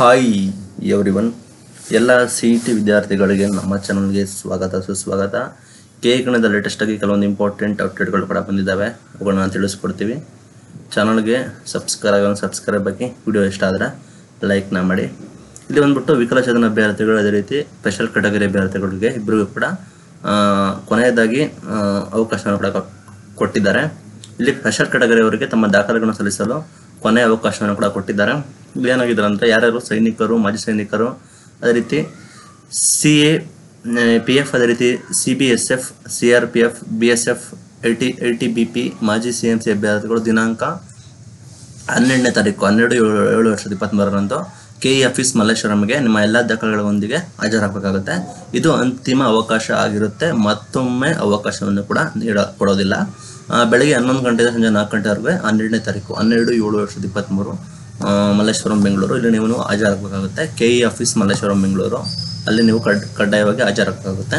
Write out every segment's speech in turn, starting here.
hi everyone ಎಲ್ಲ C E T ವಿದ್ಯಾರ್ಥಿಗಳಿಗೆ ನಮ್ಮ ಚಾನಲ್ಗೆ ಸ್ವಾಗತ ಸುಸ್ವಾಗತ ಕೆ ಕಣದ ಲೇಟೆಸ್ಟಾಗಿ ಕೆಲವೊಂದು ಇಂಪಾರ್ಟೆಂಟ್ ಅಪ್ಡೇಟ್ಗಳು ಕೂಡ ಬಂದಿದ್ದಾವೆ ಅವುಗಳನ್ನ ತಿಳಿಸ್ಕೊಡ್ತೀವಿ ಚಾನಲ್ಗೆ ಸಬ್ಸ್ಕ್ರೈಬ್ ಸಬ್ಸ್ಕ್ರೈಬ್ ಆಗಿ ವಿಡಿಯೋ ಇಷ್ಟ ಆದರೆ ಲೈಕ್ನ ಮಾಡಿ ಇಲ್ಲಿ ಬಂದ್ಬಿಟ್ಟು ವಿಕಲಚೇತನ ಅಭ್ಯರ್ಥಿಗಳು ಅದೇ ರೀತಿ ಸ್ಪೆಷಲ್ ಕ್ಯಾಟಗರಿ ಅಭ್ಯರ್ಥಿಗಳಿಗೆ ಇಬ್ಬರಿಗೂ ಕೂಡ ಆ, ಕೊನೆಯದಾಗಿ ಆ, ಅವಕಾಶವನ್ನು ಕೂಡ ಕೊ- ಕೊಟ್ಟಿದ್ದಾರೆ ಇಲ್ಲಿ ಸ್ಪೆಷಲ್ ಕ್ಯಾಟಗರಿ ಅವರಿಗೆ ತಮ್ಮ ದಾಖಲೆಗಳನ್ನು ಸಲ್ಲಿಸಲು ಕೊನೆಯ ಅವಕಾಶವನ್ನು ಕೂಡ ಕೊಟ್ಟಿದ್ದಾರೆ ಇಲ್ಲಿ ಏನಾಗಿದ್ದಾರೆ ಅಂದರೆ ಯಾರ್ಯಾರು ಸೈನಿಕರು ಮಾಜಿ ಸೈನಿಕರು ಅದೇ ರೀತಿ ಸಿ ಎ ಪಿ ಎಫ್ ಅದೇ ರೀತಿ C B S F C R P F B S F I T I T B P ಮಾಜಿ ಸಿ ಎಂ ಸಿ ಅಭ್ಯರ್ಥಿಗಳು ದಿನಾಂಕ ಹನ್ನೆರಡನೇ ತಾರೀಕು ಹನ್ನೆರಡು ಏಳು ಏಳು ವರ್ಷದ ಇಪ್ಪತ್ತ್ಮೂರರಂದು ಕೆ ಇ ಆಫೀಸ್ ಮಲ್ಲೇಶ್ವರಂಗೆ ನಿಮ್ಮ ಎಲ್ಲ ದಾಖಲೆಗಳೊಂದಿಗೆ ಹಾಜರಾಗಬೇಕಾಗುತ್ತೆ ಇದು ಅಂತಿಮ ಅವಕಾಶ ಆಗಿರುತ್ತೆ ಮತ್ತೊಮ್ಮೆ ಅವಕಾಶವನ್ನು ಕೂಡ ನೀಡ ಕೊಡೋದಿಲ್ಲ ಆ, ಬೆಳಗ್ಗೆ ಹನ್ನೊಂದು ಗಂಟೆಯಿಂದ ಸಂಜೆ ನಾಲ್ಕು ಗಂಟೆವರೆಗೆ ಹನ್ನೆರಡನೇ ತಾರೀಕು ಹನ್ನೆರಡು ಏಳು ವರ್ಷದ ಇಪ್ಪತ್ತ್ಮೂರು ಆ, ಮಲ್ಲೇಶ್ವರಂ ಬೆಂಗಳೂರು ಇಲ್ಲಿ ನೀವು ಹಾಜರಾಗಬೇಕಾಗುತ್ತೆ K E office Malleshwaram Bengaluru ಅಲ್ಲಿ ನೀವು ಕಡ್ ಕಡ್ಡಾಯವಾಗಿ ಹಾಜರಾಗಬೇಕಾಗುತ್ತೆ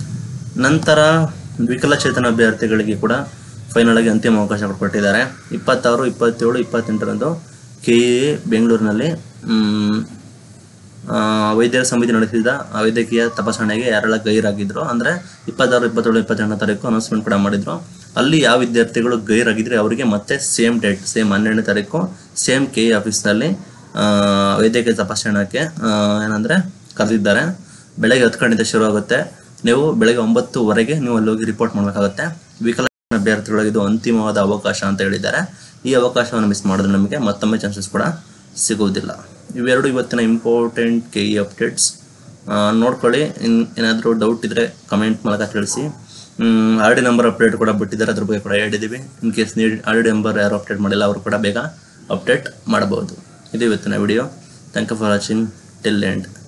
ನಂತರ ವಿಕಲಚೇತನ ಅಭ್ಯರ್ಥಿಗಳಿಗೆ ಕೂಡ ಫೈನಲ್ ಆಗಿ ಅಂತಿಮ ಅವಕಾಶ ಕೊಟ್ಟಿದ್ದಾರೆ ಇಪ್ಪತ್ತಾರು ಇಪ್ಪತ್ತೇಳು ಇಪ್ಪತ್ತೆಂಟರಂದು ಕೆ ಎ ಬೆಂಗಳೂರಿನಲ್ಲಿ ಮ್, ಆ, ವೈದ್ಯರ ಸಮಿತಿ ನಡೆಸಿದ ಆ ವೈದ್ಯಕೀಯ ತಪಾಸಣೆಗೆ ಯಾರೆಲ್ಲ ಗೈರಾಗಿದ್ರು ಅಂದರೆ ಇಪ್ಪತ್ತಾರು ಇಪ್ಪತ್ತೇಳು ಇಪ್ಪತ್ತೆಂಟನೇ ತಾರೀಕು ಅನೌನ್ಸ್ಮೆಂಟ್ ಕೂಡ ಮಾಡಿದ್ರು ಅಲ್ಲಿ ಯಾವ ವಿದ್ಯಾರ್ಥಿಗಳು ಗೈರಾಗಿದ್ರೆ ಅವರಿಗೆ ಮತ್ತೆ ಸೇಮ್ ಡೇಟ್ ಸೇಮ್ ಹನ್ನೆರಡನೇ ತಾರೀಕು ಸೇಮ್ ಕೆ ಎ ಆಫೀಸ್ನಲ್ಲಿ ಆ, ವೈದ್ಯಕೀಯ ತಪಾಸಣೆಗೆ ಏನಂದರೆ ಕರೆದಿದ್ದಾರೆ ಬೆಳಗ್ಗೆ ಹತ್ತು ಗಂಟೆಯಿಂದ ಶುರು ಆಗುತ್ತೆ ನೀವು ಬೆಳಗ್ಗೆ ಒಂಬತ್ತುವರೆಗೆ ನೀವು ಅಲ್ಲಿ ಹೋಗಿ ರಿಪೋರ್ಟ್ ಮಾಡಬೇಕಾಗುತ್ತೆ ವಿಕಲ ಅಭ್ಯರ್ಥಿಗಳಿಗೆ ಇದು ಅಂತಿಮವಾದ ಅವಕಾಶ ಅಂತ ಹೇಳಿದ್ದಾರೆ ಈ ಅವಕಾಶವನ್ನು ಮಿಸ್ ಮಾಡಿದ್ರೆ ನಮಗೆ ಮತ್ತೊಮ್ಮೆ ಚಾನ್ಸಸ್ ಕೂಡ ಸಿಗುವುದಿಲ್ಲ ಇವೆರಡು ಇವತ್ತಿನ ಇಂಪಾರ್ಟೆಂಟ್ ಕೆ ಇ ಅಪ್ಡೇಟ್ಸ್ ನೋಡ್ಕೊಳ್ಳಿ ಇನ್ ಏನಾದರೂ ಡೌಟ್ ಇದ್ದರೆ ಕಮೆಂಟ್ ಮೂಲಕ ತಿಳಿಸಿ ಆರ್ ಡಿ ನಂಬರ್ ಅಪ್ಡೇಟ್ ಕೂಡ ಬಿಟ್ಟಿದ್ದಾರೆ ಅದ್ರ ಬಗ್ಗೆ ಕೂಡ ಹೇಳಿದ್ದೀವಿ ಇನ್ ಕೇಸ್ ನೀಡಿ ಆರ್ ಡಿ ನಂಬರ್ ಯಾರು ಅಪ್ಡೇಟ್ ಮಾಡಿಲ್ಲ ಅವರು ಕೂಡ ಬೇಗ ಅಪ್ಡೇಟ್ ಮಾಡಬಹುದು ಇದು ಇವತ್ತಿನ video thank you for watching till end